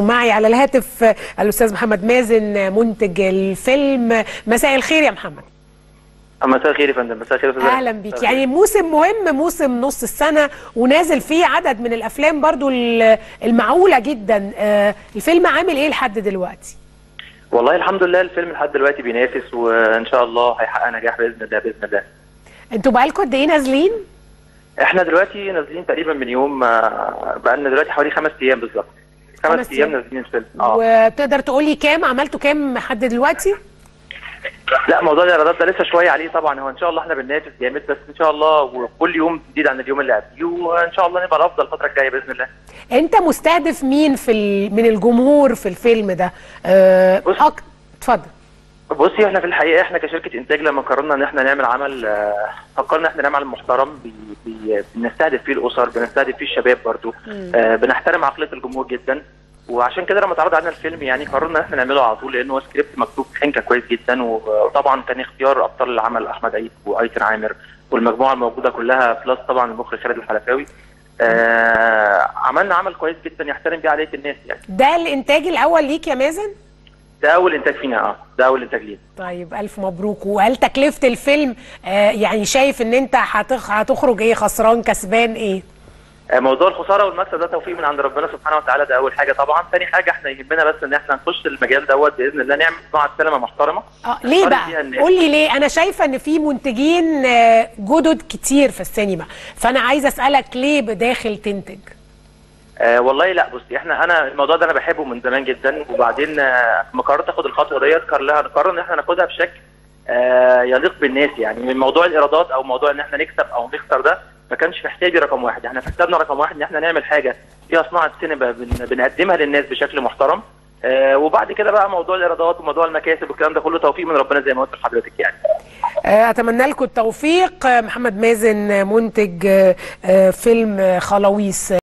معي على الهاتف الاستاذ محمد مازن منتج الفيلم مساء الخير يا محمد مساء الخير يا فندم مساء الخير يا استاذ اهلا بيك يعني موسم مهم موسم نص السنه ونازل فيه عدد من الافلام برضو المعقوله جدا آه، الفيلم عامل ايه لحد دلوقتي والله الحمد لله الفيلم لحد دلوقتي بينافس وان شاء الله هيحقق نجاح باذن الله باذن الله انتوا بقالكم قد ايه نازلين احنا دلوقتي نازلين تقريبا من يوم آه، بقالنا دلوقتي حوالي خمس ايام بالظبط خمس خمس ايام أيام. نازلين الفيلم وتقدر تقول لي كام عملتوا كام لحد دلوقتي لا موضوع الايرادات ده لسه شويه عليه طبعا هو ان شاء الله احنا بننافس جامد بس ان شاء الله وكل يوم جديد عن اليوم اللي قبليه وان شاء الله نبقى الافضل الفتره الجايه باذن الله انت مستهدف مين في ال... من الجمهور في الفيلم ده آه، بص. أك... اتفضل بصي احنا في الحقيقه احنا كشركه انتاج لما قررنا ان احنا نعمل عمل آه، فكرنا احنا نعمل عمل محترم بي بي بنستهدف فيه الاسر بنستهدف فيه الشباب برضو آه بنحترم عقليه الجمهور جدا وعشان كده لما اتعرض علينا الفيلم يعني قررنا ان احنا نعمله على طول لانه هو سكريبت مكتوب حنكه كويس جدا وطبعا كان اختيار ابطال العمل احمد عيد وايتن عامر والمجموعه الموجوده كلها بلس طبعا المخرج خالد الحلفاوي آه عملنا عمل كويس جدا يحترم بيه عقليه الناس يعني ده الانتاج الاول ليك يا مازن ده اول انتاج فينا اه ده اول انتاج لينا طيب الف مبروك وهل تكلفه الفيلم آه يعني شايف ان انت هتخ... هتخرج ايه خسران كسبان ايه آه، موضوع الخساره والمكسب ده توفيق من عند ربنا سبحانه وتعالى ده اول حاجه طبعا ثاني حاجه احنا يهمنا بس ان احنا نخش المجال دوت باذن الله نعمل صناعه سينما محترمه اه ليه نختار فيها بقى الناس. قول لي ليه انا شايفه ان في منتجين آه، جدد كتير في السينما فانا عايزه اسالك ليه بداخل تنتج آه والله لا بصي احنا انا الموضوع ده انا بحبه من زمان جدا وبعدين آه لما قررت اخد الخطوه ديت قرر قرر ان احنا ناخدها بشكل آه يليق بالناس يعني من موضوع الايرادات او موضوع ان احنا نكسب او نخسر ده ما كانش في حسابي رقم واحد احنا في حسابنا رقم واحد ان احنا نعمل حاجه فيها صناعه سينما بن- بنقدمها للناس بشكل محترم آه وبعد كده بقى موضوع الايرادات وموضوع المكاسب والكلام ده كله توفيق من ربنا زي ما قلت لحضرتك يعني آه، اتمنى لكم التوفيق آه، محمد مازن آه، منتج آه، آه، فيلم آه، خلاويص